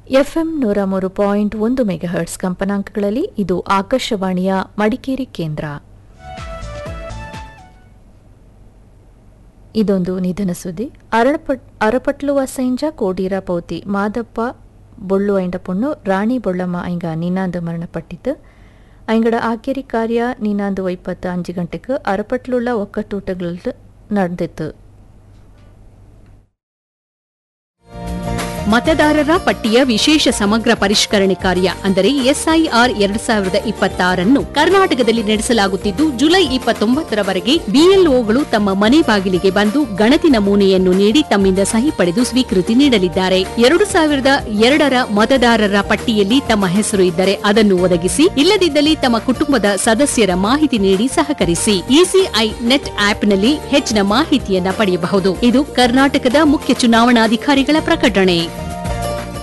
FM ನೂರ ಮೂರು point ಒಂದು ಮೆಗಾಹರ್ಟ್ಸ್ ಕಂಪನಾಂಕಗಳಲ್ಲಿ ಇದು ಆಕಾಶವಾಣಿಯ ಮಡಿಕೇರಿ ಕೇಂದ್ರ ಇದೊಂದು ನಿಧನ ಸುದ್ದಿ ಅರಳಪಟ್ ಅರಪಟ್ಲುವ ಸೈಂಜ ಕೋಡೀರ ಪೌತಿ ಮಾದಪ್ಪ ಬೊಳ್ಳು ಐಂಡ ಪುಣ್ಣು ರಾಣಿ ಬೊಳ್ಳಮ್ಮ ಐಂಗ ನಿನ್ನಾಂದು ಮರಣಪಟ್ಟಿತು ಐಂಗಡ ಆಕೇರಿ ಕಾರ್ಯ ನಿನ್ನಾಂದು ಇಪ್ಪತ್ತು ಅಂಜು ಗಂಟೆಗೆ ಅರಪಟ್ಲುಳ್ಳ ಒಕ್ಕಟೂಟಗಳು ನಡೆದಿತ್ತು ಮತದಾರರ ಪಟ್ಟಿಯ ವಿಶೇಷ ಸಮಗ್ರ ಪರಿಷ್ಕರಣೆ ಕಾರ್ಯ ಅಂದರೆ ಎಸ್ಐಆರ್ ಎರಡ್ ಸಾವಿರದ ಇಪ್ಪತ್ತಾರನ್ನು ಕರ್ನಾಟಕದಲ್ಲಿ ನಡೆಸಲಾಗುತ್ತಿದ್ದು ಜುಲೈ ಇಪ್ಪತ್ತೊಂಬತ್ತರವರೆಗೆ ಬಿಎಲ್ಒಗಳು ತಮ್ಮ ಮನೆ ಬಾಗಿಲಿಗೆ ಬಂದು ಗಣತಿ ನಮೂನೆಯನ್ನು ನೀಡಿ ತಮ್ಮಿಂದ ಸಹಿ ಪಡೆದು ಸ್ವೀಕೃತಿ ನೀಡಲಿದ್ದಾರೆ ಎರಡು ಸಾವಿರದ ಎರಡರ ಮತದಾರರ ಪಟ್ಟಿಯಲ್ಲಿ ತಮ್ಮ ಹೆಸರು ಇದ್ದರೆ ಅದನ್ನು ಒದಗಿಸಿ ಇಲ್ಲದಿದ್ದಲ್ಲಿ ತಮ್ಮ ಕುಟುಂಬದ ಸದಸ್ಯರ ಮಾಹಿತಿ ನೀಡಿ ಸಹಕರಿಸಿ ಇಸಿಐ ನೆಟ್ ಆಪ್ನಲ್ಲಿ ಹೆಚ್ಚಿನ ಮಾಹಿತಿಯನ್ನ ಪಡೆಯಬಹುದು ಇದು ಕರ್ನಾಟಕದ ಮುಖ್ಯ ಚುನಾವಣಾಧಿಕಾರಿಗಳ ಪ್ರಕಟಣೆ